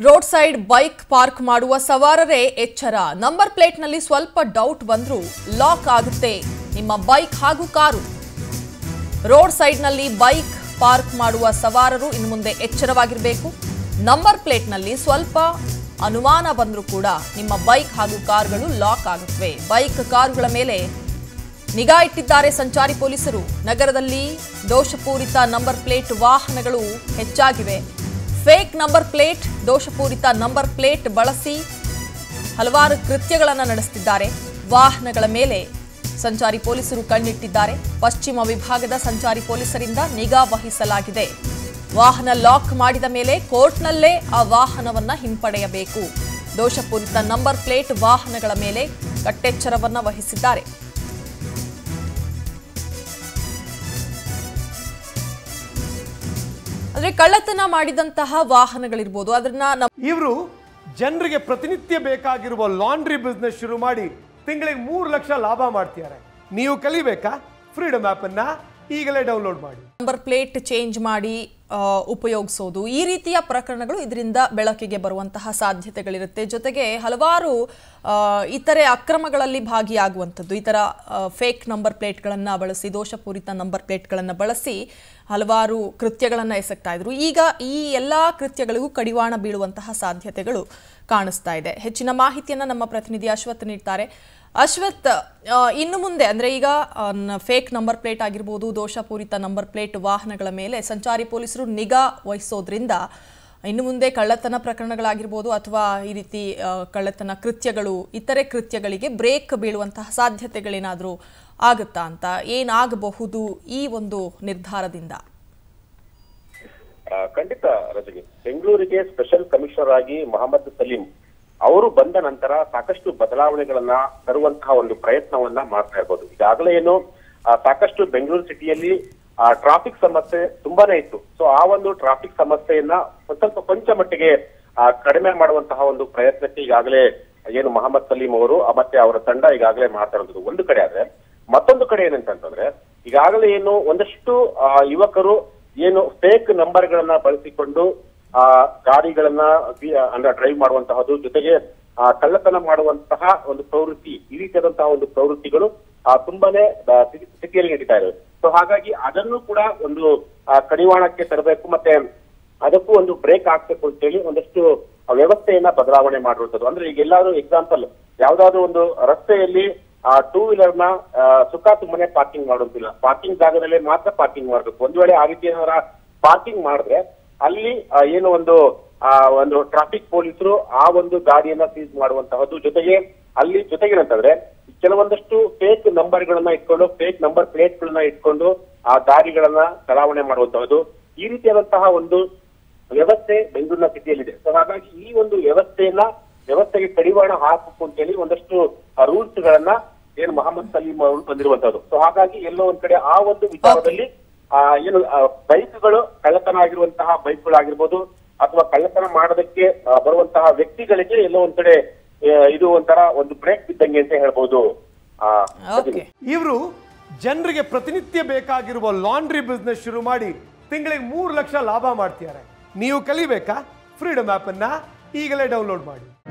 road side bike park ಮಾಡುವ ಸವಾರರೇ ಎಚ್ಚರ number ಪ್ಲೇಟ್ನಲ್ಲಿ ಸ್ವಲ್ಪ ಡೌಟ್ ಬಂದ್ರೂ ಲಾಕ್ ಆಗುತ್ತೆ ನಿಮ್ಮ ಬೈಕ್ ಹಾಗೂ ಕಾರು ರೋಡ್ ಸೈಡ್ನಲ್ಲಿ ಬೈಕ್ ಪಾರ್ಕ್ ಮಾಡುವ ಸವಾರರು ಇನ್ನು ಮುಂದೆ ಎಚ್ಚರವಾಗಿರಬೇಕು ನಂಬರ್ ಪ್ಲೇಟ್ನಲ್ಲಿ ಸ್ವಲ್ಪ ಅನುಮಾನ ಬಂದರೂ ಕೂಡ ನಿಮ್ಮ ಬೈಕ್ ಹಾಗೂ ಕಾರುಗಳು ಲಾಕ್ ಆಗುತ್ತವೆ ಬೈಕ್ ಕಾರುಗಳ ಮೇಲೆ ನಿಗಾ ಇಟ್ಟಿದ್ದಾರೆ ಸಂಚಾರಿ ಪೊಲೀಸರು ನಗರದಲ್ಲಿ ದೋಷಪೂರಿತ ನಂಬರ್ ಪ್ಲೇಟ್ ವಾಹನಗಳು ಹೆಚ್ಚಾಗಿವೆ ಫೇಕ್ ನಂಬರ್ ಪ್ಲೇಟ್ ದೋಷಪೂರಿತ ನಂಬರ್ ಪ್ಲೇಟ್ ಬಳಸಿ ಹಲವಾರು ಕೃತ್ಯಗಳನ್ನು ನಡೆಸುತ್ತಿದ್ದಾರೆ ವಾಹನಗಳ ಮೇಲೆ ಸಂಚಾರಿ ಪೊಲೀಸರು ಕಣ್ಣಿಟ್ಟಿದ್ದಾರೆ ಪಶ್ಚಿಮ ವಿಭಾಗದ ಸಂಚಾರಿ ಪೊಲೀಸರಿಂದ ನಿಗಾ ವಹಿಸಲಾಗಿದೆ ವಾಹನ ಲಾಕ್ ಮಾಡಿದ ಮೇಲೆ ಕೋರ್ಟ್ನಲ್ಲೇ ಆ ವಾಹನವನ್ನ ಹಿಂಪಡೆಯಬೇಕು ದೋಷಪೂರಿತ ನಂಬರ್ ಪ್ಲೇಟ್ ವಾಹನಗಳ ಮೇಲೆ ಕಟ್ಟೆಚ್ಚರವನ್ನ ವಹಿಸಿದ್ದಾರೆ ಅಂದ್ರೆ ಕಳ್ಳತನ ಮಾಡಿದಂತಹ ವಾಹನಗಳಿರ್ಬೋದು ಅದನ್ನ ನಮ್ಮ ಇವರು ಜನರಿಗೆ ಪ್ರತಿನಿತ್ಯ ಬೇಕಾಗಿರುವ ಲಾಂಡ್ರಿ ಬಿಸ್ನೆಸ್ ಶುರು ಮಾಡಿ ತಿಂಗಳಿಗೆ ಮೂರು ಲಕ್ಷ ಲಾಭ ಮಾಡ್ತಿದ್ದಾರೆ ನೀವು ಕಲಿಬೇಕಾ ಫ್ರೀಡಮ್ ಅನ್ನ ಈಗಲೇ ಡೌನ್ಲೋಡ್ ಮಾಡಿ ನಂಬರ್ ಪ್ಲೇಟ್ ಚೇಂಜ್ ಮಾಡಿ ಆ, ಉಪಯೋಗಿಸೋದು ಈ ರೀತಿಯ ಪ್ರಕರಣಗಳು ಇದರಿಂದ ಬೆಳಕಿಗೆ ಬರುವಂತಹ ಸಾಧ್ಯತೆಗಳಿರುತ್ತೆ ಜೊತೆಗೆ ಹಲವಾರು ಆ, ಇತರೆ ಅಕ್ರಮಗಳಲ್ಲಿ ಭಾಗಿಯಾಗುವಂಥದ್ದು ಈ ಥರ ಫೇಕ್ ನಂಬರ್ ಪ್ಲೇಟ್ಗಳನ್ನು ಬಳಸಿ ದೋಷಪೂರಿತ ನಂಬರ್ ಪ್ಲೇಟ್ಗಳನ್ನು ಬಳಸಿ ಹಲವಾರು ಕೃತ್ಯಗಳನ್ನು ಎಸಗ್ತಾ ಇದ್ರು ಈಗ ಈ ಎಲ್ಲ ಕೃತ್ಯಗಳಿಗೂ ಕಡಿವಾಣ ಬೀಳುವಂತಹ ಸಾಧ್ಯತೆಗಳು ಕಾಣಿಸ್ತಾ ಇದೆ ಹೆಚ್ಚಿನ ಮಾಹಿತಿಯನ್ನು ನಮ್ಮ ಪ್ರತಿನಿಧಿ ಅಶ್ವಥ್ ನೀಡ್ತಾರೆ ಅಶ್ವಥ್ ಆ, ಇನ್ನು ಮುಂದೆ ಅಂದ್ರೆ ಈಗ ಫೇಕ್ ನಂಬರ್ ಪ್ಲೇಟ್ ಆಗಿರ್ಬೋದು ದೋಷಪೂರಿತ ನಂಬರ್ ಪ್ಲೇಟ್ ವಾಹನಗಳ ಮೇಲೆ ಸಂಚಾರಿ ಪೊಲೀಸರು ನಿಗಾ ವಹಿಸೋದ್ರಿಂದ ಇನ್ನು ಮುಂದೆ ಕಳ್ಳತನ ಪ್ರಕರಣಗಳಾಗಿರ್ಬೋದು ಅಥವಾ ಈ ರೀತಿ ಆ, ಕಳ್ಳತನ ಕೃತ್ಯಗಳು ಇತರೆ ಕೃತ್ಯಗಳಿಗೆ ಬ್ರೇಕ್ ಬೀಳುವಂತಹ ಸಾಧ್ಯತೆಗಳೇನಾದರೂ ಆಗುತ್ತಾ ಅಂತ ಏನಾಗಬಹುದು ಈ ಒಂದು ನಿರ್ಧಾರದಿಂದ ಆ, ಖಂಡಿತ ರಜನಿ ಬೆಂಗಳೂರಿಗೆ ಸ್ಪೆಷಲ್ ಕಮಿಷನರ್ ಆಗಿ ಮೊಹಮ್ಮದ್ ಸಲೀಂ ಅವರು ಬಂದ ನಂತರ ಸಾಕಷ್ಟು ಬದಲಾವಣೆಗಳನ್ನ ತರುವಂತಹ ಒಂದು ಪ್ರಯತ್ನವನ್ನ ಮಾಡ್ತಾ ಇರ್ಬೋದು ಈಗಾಗಲೇ ಏನು ಆ, ಸಾಕಷ್ಟು ಬೆಂಗಳೂರು ಸಿಟಿಯಲ್ಲಿ ಟ್ರಾಫಿಕ್ ಸಮಸ್ಯೆ ತುಂಬಾನೇ ಇತ್ತು ಸೊ ಆ ಒಂದು ಟ್ರಾಫಿಕ್ ಸಮಸ್ಯೆಯನ್ನ ಒಂದ್ ಸ್ವಲ್ಪ ಕೊಂಚ ಮಟ್ಟಿಗೆ ಆ, ಕಡಿಮೆ ಮಾಡುವಂತಹ ಒಂದು ಪ್ರಯತ್ನಕ್ಕೆ ಈಗಾಗಲೇ ಏನು ಮೊಹಮ್ಮದ್ ಸಲೀಂ ಅವರು ಆ, ಮತ್ತೆ ಅವರ ತಂಡ ಈಗಾಗಲೇ ಮಾಡ್ತಾ ಇರೋದು ಒಂದು ಕಡೆ ಆದ್ರೆ ಮತ್ತೊಂದು ಕಡೆ ಏನಂತಂದ್ರೆ ಈಗಾಗಲೇ ಏನು ಒಂದಷ್ಟು ಆ, ಯುವಕರು ಏನು ಫೇಕ್ ನಂಬರ್ಗಳನ್ನ ಬಳಸಿಕೊಂಡು ಆ ಗಾಡಿಗಳನ್ನ ವಿ- ಅಂದ್ರೆ ಡ್ರೈವ್ ಮಾಡುವಂತಹದ್ದು ಜೊತೆಗೆ ಆ, ಕಳ್ಳತನ ಮಾಡುವಂತಹ ಒಂದು ಪ್ರವೃತ್ತಿ ಈ ರೀತಿಯಾದಂತಹ ಒಂದು ಪ್ರವೃತ್ತಿಗಳು ಆ, ತುಂಬಾನೇ ಆ, ಸ್ಥಿತಿ- ಸ್ಥಿತಿಯಲ್ಲಿ ನಡೀತಾ ಇವೆ ಸೊ ಹಾಗಾಗಿ ಅದನ್ನು ಕೂಡ ಒಂದು ಆ, ಕಡಿವಾಣಕ್ಕೆ ತರಬೇಕು ಮತ್ತೆ ಅದಕ್ಕೂ ಒಂದು ಬ್ರೇಕ್ ಹಾಕ್ಬೇಕು ಅಂತೇಳಿ ಒಂದಷ್ಟು ವ್ಯವಸ್ಥೆಯನ್ನ ಬದಲಾವಣೆ ಮಾಡಿರುವಂತದ್ದು ಅಂದ್ರೆ ಈಗ ಎಲ್ಲಾದ್ರೂ ಎಕ್ಸಾಂಪಲ್ ಯಾವ್ದಾದ್ರು ಒಂದು ರಸ್ತೆಯಲ್ಲಿ ಟೂ ವೀಲರ್ ನ ಆ, ಸುಖ ಸುಮ್ಮನೆ ಪಾರ್ಕಿಂಗ್ ಮಾಡೋದಿಲ್ಲ ಪಾರ್ಕಿಂಗ್ ಜಾಗದಲ್ಲೇ ಮಾತ್ರ ಪಾರ್ಕಿಂಗ್ ಮಾಡಬೇಕು ಒಂದ್ ವೇಳೆ ಆ ರೀತಿ ಏನಾರ ಪಾರ್ಕಿಂಗ್ ಮಾಡಿದ್ರೆ ಅಲ್ಲಿ ಆ, ಏನು ಒಂದು ಆ, ಒಂದು ಟ್ರಾಫಿಕ್ ಪೊಲೀಸರು ಆ ಒಂದು ಗಾಡಿಯನ್ನ ಸೀಸ್ ಮಾಡುವಂತಹದ್ದು ಜೊತೆಗೆ ಅಲ್ಲಿ ಜೊತೆಗೆ ಏನಂತಂದ್ರೆ ಕೆಲವೊಂದಷ್ಟು ಫೇಕ್ ನಂಬರ್ ಗಳನ್ನ ಇಟ್ಕೊಂಡು ಫೇಕ್ ನಂಬರ್ ಪ್ಲೇಟ್ ಗಳನ್ನ ಇಟ್ಕೊಂಡು ಆ ದಾರಿಗಳನ್ನ ಚಲಾವಣೆ ಮಾಡುವಂತಹದ್ದು ಈ ರೀತಿಯಾದಂತಹ ಒಂದು ವ್ಯವಸ್ಥೆ ಬೆಂಗಳೂರಿನ ಸಿಟಿಯಲ್ಲಿದೆ ಸೊ ಹಾಗಾಗಿ ಈ ಒಂದು ವ್ಯವಸ್ಥೆಯನ್ನ ವ್ಯವಸ್ಥೆಗೆ ಕಡಿವಾಣ ಹಾಕಬೇಕು ಅಂತೇಳಿ ಒಂದಷ್ಟು ರೂಲ್ಸ್ ಗಳನ್ನ ಏನು ಮೊಹಮ್ಮದ್ ಸಲೀಂ ಅವರು ತಂದಿರುವಂತದ್ದು ಸೊ ಹಾಗಾಗಿ ಎಲ್ಲೋ ಒಂದ್ ಕಡೆ ಆ ಒಂದು ವಿಚಾರದಲ್ಲಿ ಆ, ಏನು ಬೈಕ್ಗಳು ಕಳ್ಳತನ ಆಗಿರುವಂತಹ ಬೈಕ್ಗಳಾಗಿರ್ಬೋದು ಅಥವಾ ಕಳ್ಳತನ ಮಾಡೋದಕ್ಕೆ ಆ, ಬರುವಂತಹ ವ್ಯಕ್ತಿಗಳಿಗೆ ಎಲ್ಲೋ ಒಂದ್ ಕಡೆ ಆ, ಇದು ಒಂಥರ ಒಂದು ಬ್ರೇಕ್ ಬಿದ್ದಂಗೆ ಅಂತ ಹೇಳ್ಬೋದು ಆ, ಓಕೆ ಇವರು ಜನರಿಗೆ ಪ್ರತಿನಿತ್ಯ ಬೇಕಾಗಿರುವ ಲಾಂಡ್ರಿ ಬಿಸ್ನೆಸ್ ಶುರು ಮಾಡಿ ತಿಂಗಳಿಗೆ ಮೂರು ಲಕ್ಷ ಲಾಭ ಮಾಡ್ತಿದ್ದಾರೆ ನೀವು ಕಲಿಬೇಕಾ ಫ್ರೀಡಮ್ ಅನ್ನ ಈಗಲೇ ಡೌನ್ಲೋಡ್ ಮಾಡಿ